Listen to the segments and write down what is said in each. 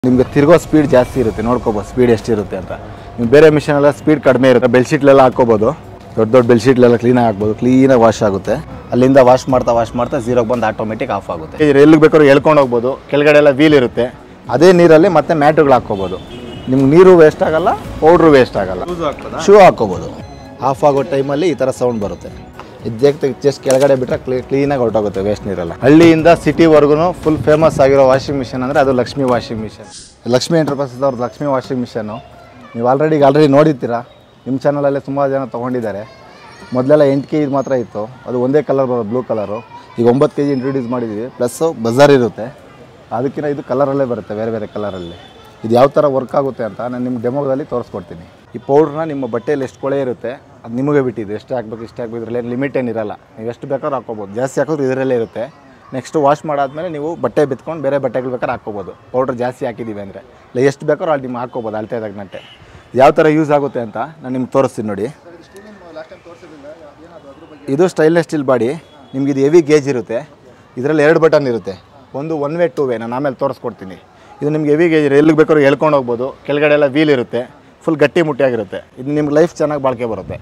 ನಿಮಗೆ ತಿರುಗೋ ಸ್ಪೀಡ್ ಜಾಸ್ತಿ ಇರುತ್ತೆ ನೋಡ್ಕೋಬೋದು ಸ್ಪೀಡ್ ಎಷ್ಟಿರುತ್ತೆ ಅಂತ ನೀವು ಬೇರೆ ಮಿಷನ್ ಎಲ್ಲ ಸ್ಪೀಡ್ ಕಡಿಮೆ ಇರುತ್ತೆ ಬೆಡ್ಶೀಟ್ಲೆಲ್ಲ ಹಾಕೋಬೋದು ದೊಡ್ಡ ದೊಡ್ಡ ಬೆಡ್ಶೀಟ್ಲೆಲ್ಲ ಕ್ಲೀನಾಗಿ ಹಾಕ್ಬೋದು ಕ್ಲೀನಾಗಿ ವಾಶ್ ಆಗುತ್ತೆ ಅಲ್ಲಿಂದ ವಾಶ್ ಮಾಡ್ತಾ ವಾಶ್ ಮಾಡ್ತಾ ಝೀರೋಗೆ ಬಂದು ಆಟೋಮೆಟಿಕ್ ಆಫ್ ಆಗುತ್ತೆ ಎಲ್ಲಿಗೆ ಬೇಕಾದ್ರೂ ಎಳ್ಕೊಂಡು ಹೋಗ್ಬೋದು ಕೆಳಗಡೆ ಎಲ್ಲ ವೀಲ್ ಇರುತ್ತೆ ಅದೇ ನೀರಲ್ಲಿ ಮತ್ತೆ ಮ್ಯಾಟುಗಳು ಹಾಕ್ಕೋಬೋದು ನಿಮ್ಗೆ ನೀರು ವೇಸ್ಟ್ ಆಗಲ್ಲ ಪೌಡ್ರು ವೇಸ್ಟ್ ಆಗಲ್ಲ ಶೂ ಹಾಕ್ಕೋಬೋದು ಆಫ್ ಆಗೋ ಟೈಮಲ್ಲಿ ಈ ಥರ ಸೌಂಡ್ ಬರುತ್ತೆ ಇದು ಜಸ್ಟ್ ಕೆಳಗಡೆ ಬಿಟ್ಟರೆ ಕ್ಲೀ ಕ್ಲೀನಾಗಿ ಹೊರಟೋಗುತ್ತೆ ವೇಸ್ಟ್ ನೀರೆಲ್ಲ ಹಳ್ಳಿಯಿಂದ ಸಿಟಿವರೆಗೂ ಫುಲ್ ಫೇಮಸ್ ಆಗಿರೋ ವಾಷಿಂಗ್ ಮಿಷನ್ ಅಂದರೆ ಅದು Lakshmi washing machine Lakshmi enterprises ಅವ್ರದ್ದು ಲಕ್ಷ್ಮಿ ವಾಷಿಂಗ್ ಮಿಷನ್ನು ನೀವು ಆಲ್ರೆಡಿ ಆಲ್ರೆಡಿ ನೋಡಿರ್ತೀರಾ ನಿಮ್ಮ ಚಾನಲಲ್ಲೇ ತುಂಬ ಜನ ತೊಗೊಂಡಿದ್ದಾರೆ ಮೊದಲೆಲ್ಲ ಎಂಟು ಕೆ ಜಿ ಮಾತ್ರ ಇತ್ತು ಅದು ಒಂದೇ ಕಲರ್ ಬರೋದು ಬ್ಲೂ ಕಲರು ಈಗ ಒಂಬತ್ತು ಕೆ ಜಿ ಇಂಟ್ರೊಡ್ಯೂಸ್ ಮಾಡಿದ್ದೀವಿ ಪ್ಲಸ್ಸು ಬಜಾರ್ ಇರುತ್ತೆ ಅದಕ್ಕಿಂತ ಇದು ಕಲರಲ್ಲೇ ಬರುತ್ತೆ ಬೇರೆ ಬೇರೆ ಕಲರಲ್ಲಿ ಇದು ಯಾವ ಥರ ವರ್ಕ್ ಆಗುತ್ತೆ ಅಂತ ನಾನು ನಿಮ್ಮ ಡೆಮೋದಲ್ಲಿ ತೋರಿಸ್ಕೊಡ್ತೀನಿ ಈ ಪೌಡ್ರನ್ನ ನಿಮ್ಮ ಬಟ್ಟೆಯಲ್ಲಿ ಎಷ್ಟು ಕೊಳೆ ಇರುತ್ತೆ ಅದು ನಿಮಗೆ ಬಿಟ್ಟಿದ್ದು ಎಷ್ಟು ಹಾಕ್ಬೇಕು ಇಷ್ಟು ಹಾಕ್ಬೇಕು ಇದರಲ್ಲಿ ಲಿಮಿಟ್ ಏನಿರಲ್ಲ ನೀವು ಎಷ್ಟು ಬೇಕಾದ್ರೂ ಹಾಕ್ಕೋಬೋದು ಜಾಸ್ತಿ ಹಾಕಿದ್ರು ಇದರಲ್ಲೇ ಇರುತ್ತೆ ನೆಕ್ಸ್ಟ್ ವಾಶ್ ಮಾಡಾದ್ಮೇಲೆ ನೀವು ಬಟ್ಟೆ ಬಿತ್ಕೊಂಡು ಬೇರೆ ಬಟ್ಟೆಗಳು ಬೇಕಾದ್ರೆ ಹಾಕ್ಕೋಬೋದು ಪೌಡ್ರ್ ಜಾಸ್ತಿ ಹಾಕಿದ್ದೀವಿ ಅಂದರೆ ಇಲ್ಲ ಎಷ್ಟು ಬೇಕಾದ್ರೂ ಅಲ್ಲಿ ನಿಮ್ಗೆ ಹಾಕ್ಕೋಬೋದು ಅಳತೆ ತಗ್ನಂತೆ ಯಾವ ಥರ ಯೂಸ್ ಆಗುತ್ತೆ ಅಂತ ನಾನು ನಿಮ್ಗೆ ತೋರಿಸ್ತೀನಿ ನೋಡಿ ಇದು ಸ್ಟೈನ್ಲೆಸ್ ಸ್ಟೀಲ್ ಬಾಡಿ ನಿಮ್ಗೆ ಇದು ಹೆವಿ ಗೇಜ್ ಇರುತ್ತೆ ಇದರಲ್ಲಿ ಎರಡು ಬಟನ್ ಇರುತ್ತೆ ಒಂದು ಒನ್ ವೇ ಟೂ ವೇ ನಾನು ಆಮೇಲೆ ತೋರಿಸ್ಕೊಡ್ತೀನಿ ಇದು ನಿಮ್ಗೆ ಹೆವಿ ಗೇಜ್ ಎಲ್ಲಿಗೆ ಬೇಕಾದ್ರೂ ಎಳ್ಕೊಂಡು ಹೋಗ್ಬೋದು ಕೆಳಗಡೆ ಎಲ್ಲ ವೀಲ್ ಇರುತ್ತೆ ಫುಲ್ ಗಟ್ಟಿ ಮುಟ್ಟಿಯಾಗಿರುತ್ತೆ ಇದು ನಿಮ್ಗೆ ಲೈಫ್ ಚೆನ್ನಾಗಿ ಬಾಳಿಕೆ ಬರುತ್ತೆ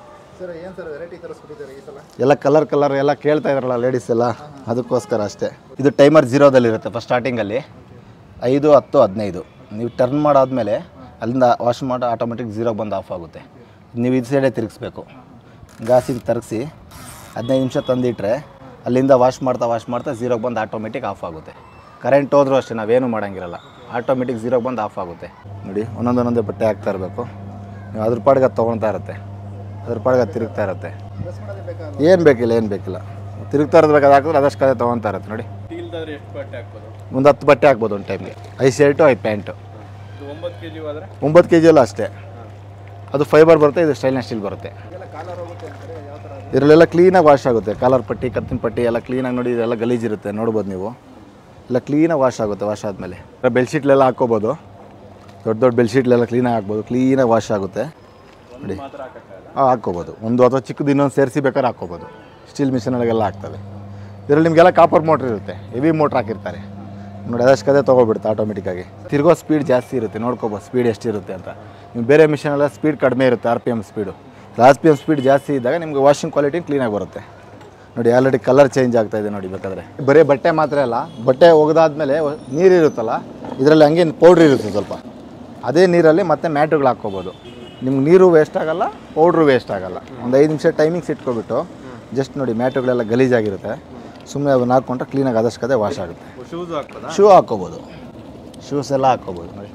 ಎಲ್ಲ ಕಲರ್ ಕಲರ್ ಎಲ್ಲ ಕೇಳ್ತಾ ಇದಾರಲ್ಲ ಲೇಡೀಸ್ ಎಲ್ಲ ಅದಕ್ಕೋಸ್ಕರ ಅಷ್ಟೇ ಇದು ಟೈಮರ್ ಜೀರೋದಲ್ಲಿರುತ್ತೆ ಫಸ್ಟ್ ಸ್ಟಾರ್ಟಿಂಗಲ್ಲಿ ಐದು ಹತ್ತು ಹದಿನೈದು ನೀವು ಟರ್ನ್ ಮಾಡಾದ್ಮೇಲೆ ಅಲ್ಲಿಂದ ವಾಶ್ ಮಾಡಿ ಆಟೋಮೆಟಿಕ್ ಜೀರೋಗೆ ಬಂದು ಆಫ್ ಆಗುತ್ತೆ ನೀವು ಇದು ಸೈಡೇ ತಿರುಗಿಸ್ಬೇಕು ಗಾಸಿಗೆ ತರಿಸಿ ಹದಿನೈದು ನಿಮಿಷ ತಂದಿಟ್ರೆ ಅಲ್ಲಿಂದ ವಾಶ್ ಮಾಡ್ತಾ ವಾಶ್ ಮಾಡ್ತಾ ಜೀರೋಗೆ ಬಂದು ಆಟೋಮೆಟಿಕ್ ಆಫ್ ಆಗುತ್ತೆ ಕರೆಂಟ್ ಹೋದ್ರೂ ಅಷ್ಟೇ ನಾವೇನು ಮಾಡೋಂಗಿರಲ್ಲ ಆಟೋಮೆಟಿಕ್ ಜೀರೋಗೆ ಬಂದು ಆಫ್ ಆಗುತ್ತೆ ನೋಡಿ ಒಂದೊಂದೊಂದೇ ಬಟ್ಟೆ ಹಾಕ್ತಾ ಇರಬೇಕು ನೀವು ಅದ್ರ ಪಾಡಿಗೆ ಅದು ತೊಗೊಳ್ತಾ ಇರುತ್ತೆ ಅದ್ರ ಪಾಡಿಗೆ ಅದು ತಿರುಗ್ತಾ ಇರುತ್ತೆ ಏನು ಬೇಕಿಲ್ಲ ಏನು ಬೇಕಿಲ್ಲ ತಿರುಗ್ತಾ ಇರೋದು ಬೇಕಾದ್ರೆ ಹಾಕಿದ್ರೆ ಅದಷ್ಟು ಕದೆ ತೊಗೊತಾ ಇರುತ್ತೆ ನೋಡಿ ಸ್ಟೀಲ್ದಾದ್ರೆ ಎಷ್ಟು ಬಟ್ಟೆ ಹಾಕ್ಬೋದು ಒಂದು ಹತ್ತು ಬಟ್ಟೆ ಹಾಕ್ಬೋದು ಒಂದು ಟೈಮ್ಗೆ ಐದು ಶರ್ಟು ಐದು ಪ್ಯಾಂಟು ಇದು ಒಂಬತ್ತು ಕೆ ಜಿ ಹೋದ್ರೆ ಒಂಬತ್ತು ಕೆ ಜಿ ಎಲ್ಲ ಅಷ್ಟೇ ಅದು ಫೈಬರ್ ಬರುತ್ತೆ ಇದು ಸ್ಟೈಲ್ನೆಸ್ ಸ್ಟೀಲ್ ಬರುತ್ತೆ ಇದರಲ್ಲೆಲ್ಲ ಕ್ಲೀನಾಗಿ ವಾಶ್ ಆಗುತ್ತೆ ಕಾಲರ್ ಪಟ್ಟಿ ಕತ್ತಿನ ಪಟ್ಟಿ ಎಲ್ಲ ಕ್ಲೀನಾಗಿ ನೋಡಿ ಇದೆಲ್ಲ ಗಲೀಜಿರುತ್ತೆ ನೋಡ್ಬೋದು ನೀವು ಎಲ್ಲ ಕ್ಲೀನಾಗಿ ವಾಶ್ ಆಗುತ್ತೆ ವಾಶ್ ಆದಮೇಲೆ ಬೆಡ್ಶೀಟ್ಲೆಲ್ಲ ಹಾಕ್ಕೋಬೋದು ದೊಡ್ಡ ದೊಡ್ಡ ಬೆಡ್ಶೀಟ್ಲೆಲ್ಲ ಕ್ಲೀನಾಗಿ ಹಾಕ್ಬೋದು ಕ್ಲೀನಾಗಿ ವಾಶ್ ಆಗುತ್ತೆ ನೋಡಿ ಮಾತ್ರ ಹಾಕಕ್ಕಾಗಲ್ಲ ಹಾಂ ಹಾಕ್ಕೋಬೋದು ಒಂದು ಅಥವಾ ಚಿಕ್ಕದು ಇನ್ನೊಂದು ಸೇರಿಸಿ ಬೇಕಾದ್ರೆ ಹಾಕ್ಕೋಬೋದು ಸ್ಟೀಲ್ ಮಿಷಿನೊಳಗೆಲ್ಲ ಆಗ್ತವೆ ಇದರಲ್ಲಿ ನಿಮಗೆಲ್ಲ ಕಾಪರ್ ಮೋಟ್ರ್ ಇರುತ್ತೆ ಹೆವಿ ಮೋಟ್ರ್ ಹಾಕಿರ್ತಾರೆ ನೋಡಿ ಅದಷ್ಟು ಕದೇ ತೊಗೊಬಿಡುತ್ತೆ ಆಟೋಮೆಟಿಕ್ಕಾಗಿ ತಿರುಗೋ ಸ್ಪೀಡ್ ಜಾಸ್ತಿ ಇರುತ್ತೆ ನೋಡ್ಕೋಬೋದು ಸ್ಪೀಡ್ ಎಷ್ಟಿರುತ್ತೆ ಅಂತ ನೀವು ಬೇರೆ ಮಿಷಿನೆಲ್ಲ ಸ್ಪೀಡ್ ಕಡಿಮೆ ಇರುತ್ತೆ R P M speed R P M speed ಜಾಸ್ತಿ ಇದ್ದಾಗ ನಿಮಗೆ ವಾಷಿಂಗ್ ಕ್ವಾಲಿಟಿ ಕ್ಲೀನಾಗಿ ಬರುತ್ತೆ ನೋಡಿ ಆಲ್ರೆಡಿ ಕಲರ್ ಚೇಂಜ್ ಆಗ್ತಾ ಇದೆ ನೋಡಿ ಬೇಕಾದರೆ ಬರೀ ಬಟ್ಟೆ ಮಾತ್ರ ಅಲ್ಲ ಬಟ್ಟೆ ಒಗೆದಾದ್ಮೇಲೆ ನೀರು ಇರುತ್ತಲ್ಲ ಇದರಲ್ಲಿ ಹಂಗೆ ಪೌಡ್ರ್ ಇರುತ್ತೆ ಸ್ವಲ್ಪ ಅದೇ ನೀರಲ್ಲಿ ಮತ್ತೆ ಮ್ಯಾಟುಗಳು ಹಾಕ್ಕೋಬೋದು ನಿಮ್ಗೆ ನೀರು ವೇಸ್ಟ್ ಆಗಲ್ಲ ಪೌಡ್ರು ವೇಸ್ಟ್ ಆಗಲ್ಲ ಒಂದು ಐದು ನಿಮಿಷ ಟೈಮಿಂಗ್ಸ್ ಇಟ್ಕೊಬಿಟ್ಟು ಜಸ್ಟ್ ನೋಡಿ ಮ್ಯಾಟುಗಳೆಲ್ಲ ಗಲೀಜಾಗಿರುತ್ತೆ ಸುಮ್ಮನೆ ಅದನ್ನ ಹಾಕ್ಕೊಂಡ್ರೆ ಕ್ಲೀನಾಗಿ ಆದಷ್ಟು ಕದೆ ವಾಶ್ ಆಗುತ್ತೆ ಶೂಸ್ ಹಾಕ್ಬೋದಾ ಶೂ ಹಾಕ್ಕೋಬೋದು ಶೂಸ್ ಎಲ್ಲ ಹಾಕ್ಕೋಬೋದು ನೋಡಿ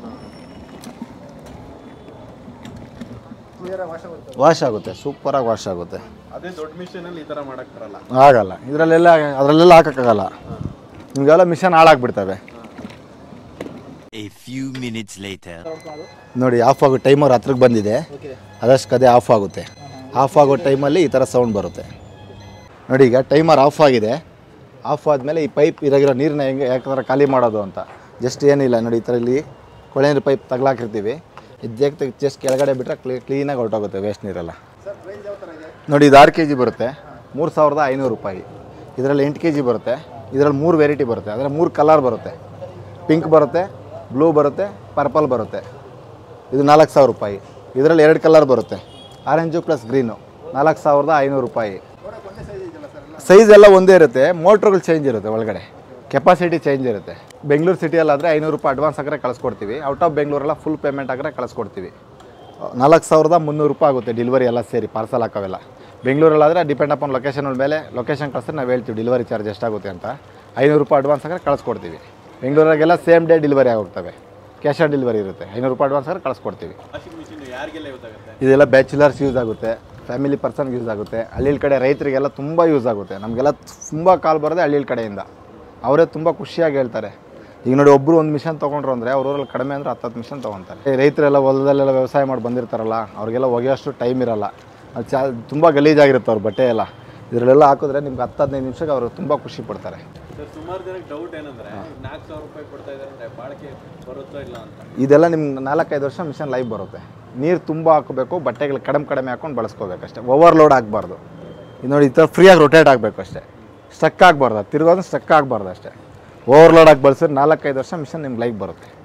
ವಾಶ್ ಆಗುತ್ತೆ ಸೂಪರಾಗಿ ವಾಶ್ ಆಗುತ್ತೆ ಅದೇ ದೊಡ್ಡ ಮಿಷಿನಲ್ಲಿ ಈ ಥರ ಮಾಡಕ್ ಬರಲ್ಲ ಆಗಲ್ಲ ಇದರಲ್ಲೆಲ್ಲ ಅದರಲ್ಲೆಲ್ಲ ಹಾಕೋಕ್ಕಾಗಲ್ಲ ನಿಮಗೆಲ್ಲ ಮಿಷನ್ ಹಾಳಾಗ್ಬಿಡ್ತವೆ A few minutes later. ನೋಡಿ ಆಫ್ ಆಗೋ ಟೈಮರ್ ಹತ್ರಕ್ಕೆ ಬಂದಿದೆ ಅದಷ್ಟು ಕದೆ ಆಫ್ ಆಗುತ್ತೆ ಆಫ್ ಆಗೋ ಟೈಮಲ್ಲಿ ಈ ಥರ ಸೌಂಡ್ ಬರುತ್ತೆ ನೋಡಿ ಈಗ ಟೈಮರ್ ಆಫ್ ಆಗಿದೆ ಆಫ್ ಆದಮೇಲೆ ಈ ಪೈಪ್ ಇರಾಗಿರೋ ನೀರನ್ನ ಹೆಂಗೆ ಯಾಕಂದ್ರೆ ಖಾಲಿ ಮಾಡೋದು ಅಂತ ಜಸ್ಟ್ ಏನಿಲ್ಲ ನೋಡಿ ಈ ಥರ ಇಲ್ಲಿ ಕೊಳೆ ನೀರು ಪೈಪ್ ತಗ್ಲಾಕಿರ್ತೀವಿ ಇದು ಜಸ್ಟ್ ಕೆಳಗಡೆ ಬಿಟ್ಟರೆ ಕ್ಲೀ ಕ್ಲೀನಾಗಿ ಹೊರಟೋಗುತ್ತೆ ವೇಸ್ಟ್ ನೀರೆಲ್ಲ ನೋಡಿ ಇದು ಆರು ಕೆ ಜಿ ಬರುತ್ತೆ ಮೂರು ಸಾವಿರದ ಐನೂರು ರೂಪಾಯಿ ಇದರಲ್ಲಿ ಎಂಟು ಕೆ ಜಿ ಬರುತ್ತೆ ಇದರಲ್ಲಿ ಮೂರು ವೆರೈಟಿ ಬರುತ್ತೆ ಅದರಲ್ಲಿ ಮೂರು ಕಲರ್ ಬರುತ್ತೆ ಪಿಂಕ್ ಬರುತ್ತೆ ಬ್ಲೂ ಬರುತ್ತೆ ಪರ್ಪಲ್ ಬರುತ್ತೆ ಇದು ನಾಲ್ಕು ಸಾವಿರ ರೂಪಾಯಿ ಇದರಲ್ಲಿ ಎರಡು ಕಲರ್ ಬರುತ್ತೆ ಆರೆಂಜು ಪ್ಲಸ್ ಗ್ರೀನು ನಾಲ್ಕು ಸಾವಿರದ ಐನೂರು ರೂಪಾಯಿ ಸೈಜ್ ಎಲ್ಲ ಒಂದೇ ಇರುತ್ತೆ ಮೋಟ್ರುಗಳು ಚೇಂಜ್ ಇರುತ್ತೆ ಒಳಗಡೆ ಕೆಪಾಸಿಟಿ ಚೇಂಜ್ ಇರುತ್ತೆ ಬೆಂಗಳೂರು ಸಿಟಿಯಲ್ಲಾದರೆ ಐನೂರು ರೂಪಾಯಿ ಅಡ್ವಾನ್ಸ್ ಹಾಕಿದ್ರೆ ಕಳಿಸ್ಕೊಡ್ತೀವಿ ಔಟ್ ಆಫ್ ಬೆಂಗಳೂರೆಲ್ಲ ಫುಲ್ ಪೇಮೆಂಟ್ ಹಾಕಿದ್ರೆ ಕಳಿಸ್ಕೊಡ್ತೀವಿ ನಾಲ್ಕು ಸಾವಿರದ ಮುನ್ನೂರು ರೂಪಾಯಿ ಆಗುತ್ತೆ ಡೆಲಿವರಿ ಎಲ್ಲ ಸೇರಿ ಪಾರ್ಸಲ್ ಹಾಕೋವೆಲ್ಲ ಬೆಂಗಳೂರಲ್ಲಾದರೆ ಡಿಪೆಂಡ್ ಅಪಾನ್ ಲೊಕೇಶನ್ ಮೇಲೆ ಲೊಕೇಶನ್ ಕಳಿಸಿದ್ರೆ ನಾವು ಹೇಳ್ತೀವಿ ಡೆಲಿವರಿ ಚಾರ್ಜ್ ಎಷ್ಟಾಗುತ್ತೆ ಅಂತ ಐನೂರು ರೂಪಾಯಿ ಅಡ್ವಾನ್ಸ್ ಹಾಕಿದ್ರೆ ಕಳಿಸ್ಕೊಡ್ತೀವಿ ಬೆಂಗಳೂರಾಗೆಲ್ಲ ಸೇಮ್ ಡೇ ಡೆಲಿವರಿ ಆಗೋಗ್ತವೆ ಕ್ಯಾಶ್ ಆನ್ ಡೆಲಿವರಿ ಇರುತ್ತೆ ಐನೂರು ರೂಪಾಯಿ ಅಡ್ವಾನ್ಸ್ ಹಾಕಿದ್ರೆ ಕಳಿಸ್ಕೊಡ್ತೀವಿ ವಾಷಿಂಗ್ ಮಿಷಿನ್ ಯಾರಿಗೆಲ್ಲ ಯೂಸ್ ಆಗುತ್ತೆ ಇದೆಲ್ಲ ಬ್ಯಾಚುಲರ್ಸ್ ಯೂಸ್ ಆಗುತ್ತೆ ಫ್ಯಾಮಿಲಿ ಪರ್ಸನ್ಗೆ ಯೂಸ್ ಆಗುತ್ತೆ ಹಳ್ಳಿల ಕಡೆ ರೈತರಿಗೆಲ್ಲ ತುಂಬ ಯೂಸ್ ಆಗುತ್ತೆ ನಮಗೆಲ್ಲ ತುಂಬ ಕಾಲ್ ಬರೋದೇ ಹಳ್ಳಿల ಕಡೆಯಿಂದ ಅವರೇ ತುಂಬ ಖುಷಿಯಾಗಿ ಹೇಳ್ತಾರೆ ಈಗ ನೋಡಿ ಒಬ್ಬರು ಒಂದು ಮಿಷನ್ ತೊಗೊಂಡ್ರು ಅಂದರೆ ಅವ್ರೂರಲ್ಲಿ ಕಡಿಮೆ ಅಂದರೆ ಹತ್ತತ್ತು ಮಿಷನ್ ತೊಗೊತಾರೆ ಈ ರೈತರೆಲ್ಲ ಹೊಲದಲ್ಲೆಲ್ಲ ವ್ಯವಸಾಯ ಮಾಡಿ ಬಂದಿರ್ತಾರಲ್ಲ ಅವ್ರಿಗೆಲ್ಲ ಒಗೆಯೋಷ್ಟು ಟೈಮ್ ಇರಲ್ಲ ಅದು ಚಾ ತುಂಬ ಗಲೀಜಾಗಿರುತ್ತೆ ಅವ್ರ ಬಟ್ಟೆ ಎಲ್ಲ ಇದರಲ್ಲೆಲ್ಲ ಹಾಕಿದ್ರೆ ನಿಮ್ಗೆ ಹತ್ತು ಹದಿನೈದು ನಿಮಿಷಕ್ಕೆ ಅವರು ತುಂಬ ಖುಷಿ ಪಡ್ತಾರೆ ಸರ್ ಸುಮಾರು ಜನಕ್ಕೆ ಡೌಟ್ ಏನಂದ್ರೆ ನಾಲ್ಕು ಸಾವಿರ ರೂಪಾಯಿ ಕೊಡ್ತಾ ಇದ್ದಾರೆ ಅಂದ್ರೆ ಬಾಳಿಕೆ ಬರುತ್ತೋ ಇಲ್ಲ ಅಂತ ಇದೆಲ್ಲ ನಿಮ್ಗೆ ನಾಲ್ಕೈದು ವರ್ಷ ಮಿಷನ್ ಲೈಫ್ ಬರುತ್ತೆ ನೀರು ತುಂಬ ಹಾಕಬೇಕು ಬಟ್ಟೆಗಳು ಕಡಿಮೆ ಕಡಿಮೆ ಹಾಕೊಂಡು ಬಳಸ್ಕೋಬೇಕು ಅಷ್ಟೇ ಓವರ್ಲೋಡ್ ಆಗಬಾರ್ದು ಇದು ನೋಡಿ ಈ ಥರ ಫ್ರೀಯಾಗಿ ರೊಟೇಟ್ ಆಗಬೇಕು ಅಷ್ಟೇ ಸ್ಟಕ್ ಆಗಬಾರ್ದು ತಿರ್ಗೋದು ಸ್ಟಕ್ ಆಗಬಾರ್ದು ಅಷ್ಟೇ ಓವರ್ಲೋಡ್ ಆಗಿ ಬಳಸಿದ್ರೆ ನಾಲ್ಕೈದು ವರ್ಷ ಮಿಷನ್ ನಿಮ್ಗೆ ಲೈಫ್ ಬರುತ್ತೆ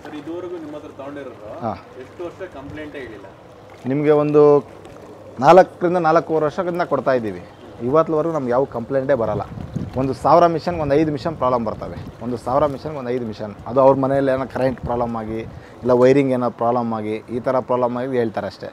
ಸರ್ ಇದುವರೆಗೂ ನಿಮ್ಮ ಹತ್ರ ತಗೊಂಡಿರೋರು ಹಾಂ ಎಷ್ಟು ವರ್ಷ ಕಂಪ್ಲೇಂಟೇ ಹೇಳಿಲ್ಲ ನಿಮಗೆ ಒಂದು ನಾಲ್ಕರಿಂದ ನಾಲ್ಕೂವರೆ ವರ್ಷದಿಂದ ಕೊಡ್ತಾ ಇದ್ದೀವಿ ಇವತ್ತುವರೆಗೂ ನಮ್ಗೆ ಯಾವ ಕಂಪ್ಲೇಂಟೇ ಬರಲ್ಲ ಒಂದು ಸಾವಿರ ಮಿಷನ್ಗೆ ಒಂದು ಐದು ಮಿಷನ್ ಪ್ರಾಬ್ಲಮ್ ಬರ್ತವೆ ಒಂದು ಸಾವಿರ ಮಿಷನ್ಗೆ ಒಂದು ಐದು ಮಿಷನ್ ಅದು ಅವ್ರ ಮನೆಯಲ್ಲಿ ಏನೋ ಕರೆಂಟ್ ಪ್ರಾಬ್ಲಮ್ ಆಗಿ ಇಲ್ಲ ವೈರಿಂಗ್ ಏನೋ ಪ್ರಾಬ್ಲಮ್ ಆಗಿ ಈ ಥರ ಪ್ರಾಬ್ಲಮ್ ಆಗಿ ಹೇಳ್ತಾರೆ ಅಷ್ಟೇ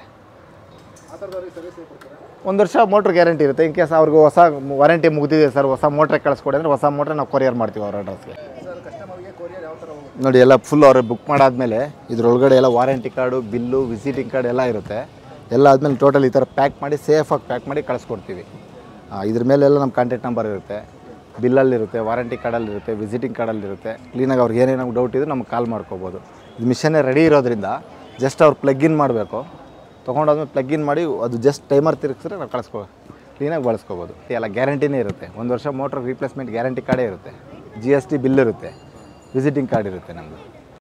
ಒಂದು ವರ್ಷ ಮೋಟ್ರ್ ಗ್ಯಾರಂಟಿ ಇರುತ್ತೆ ಇನ್ ಕೇಸ್ ಅವ್ರಿಗೆ ಹೊಸ ವಾರಂಟಿ ಮುಗಿದಿದೆ ಸರ್ ಹೊಸ ಮೋಟ್ರೆ ಕಳಿಸ್ಕೊಡಿ ಅಂದರೆ ಹೊಸ ಮೋಟ್ರೆ ನಾವು ಕೊರಿಯರ್ ಮಾಡ್ತೀವಿ ಅವ್ರ ಅಡ್ರೆಸ್ಗೆ ನೋಡಿ ಎಲ್ಲ ಫುಲ್ ಅವ್ರು ಬುಕ್ ಮಾಡಾದ್ಮೇಲೆ ಇದ್ರೊಳಗಡೆ ಎಲ್ಲ warranty card bill visiting card ಎಲ್ಲ ಇರುತ್ತೆ ಎಲ್ಲ ಆದಮೇಲೆ ಟೋಟಲ್ ಈ ಥರ ಪ್ಯಾಕ್ ಮಾಡಿ ಸೇಫಾಗಿ ಪ್ಯಾಕ್ ಮಾಡಿ ಕಳಿಸ್ಕೊಡ್ತೀವಿ ಆ, ಇದ್ರ ಮೇಲೆಲ್ಲ ನಮ್ಮ ಕಾಂಟ್ಯಾಕ್ಟ್ ನಂಬರ್ ಇರುತ್ತೆ ಬಿಲ್ಲಲ್ಲಿರುತ್ತೆ ವಾರಂಟಿ ಕಾರ್ಡಲ್ಲಿರುತ್ತೆ ವಿಸಿಟಿಂಗ್ ಕಾರ್ಡಲ್ಲಿರುತ್ತೆ ಕ್ಲೀನಾಗಿ ಅವ್ರಿಗೆ ಏನೇನೋ ಡೌಟ್ ಇದ್ರೆ ನಮ್ಗೆ ಕಾಲ್ ಮಾಡ್ಕೋಬೋದು ಇದು ಮಿಷನ್ನೇ ರೆಡಿ ಇರೋದ್ರಿಂದ ಜಸ್ಟ್ ಅವ್ರು ಪ್ಲಗ್ ಇನ್ ಮಾಡಬೇಕು ತೊಗೊಂಡಾದ್ಮೇಲೆ ಪ್ಲಗ್ ಇನ್ ಮಾಡಿ ಅದು ಜಸ್ಟ್ ಟೈಮರ್ ತಿರುಗಿಸಿದ್ರೆ ನಾವು ಕಳಿಸ್ಕೋ ಕ್ಲೀನಾಗಿ ಬಳಸ್ಕೋಬೋದು ಎಲ್ಲ ಗ್ಯಾರಂಟಿನೇ ಇರುತ್ತೆ ಒಂದು ವರ್ಷ ಮೋಟ್ರ್ ರೀಪ್ಲೇಸ್ಮೆಂಟ್ ಗ್ಯಾರಂಟಿ ಕಾರ್ಡೇ ಇರುತ್ತೆ ಜಿ ಎಸ್ ಟಿ ಬಿಲ್ ಇರುತ್ತೆ ವಿಸಿಟಿಂಗ್ ಕಾರ್ಡ್ ಇರುತ್ತೆ ನಮ್ಮದು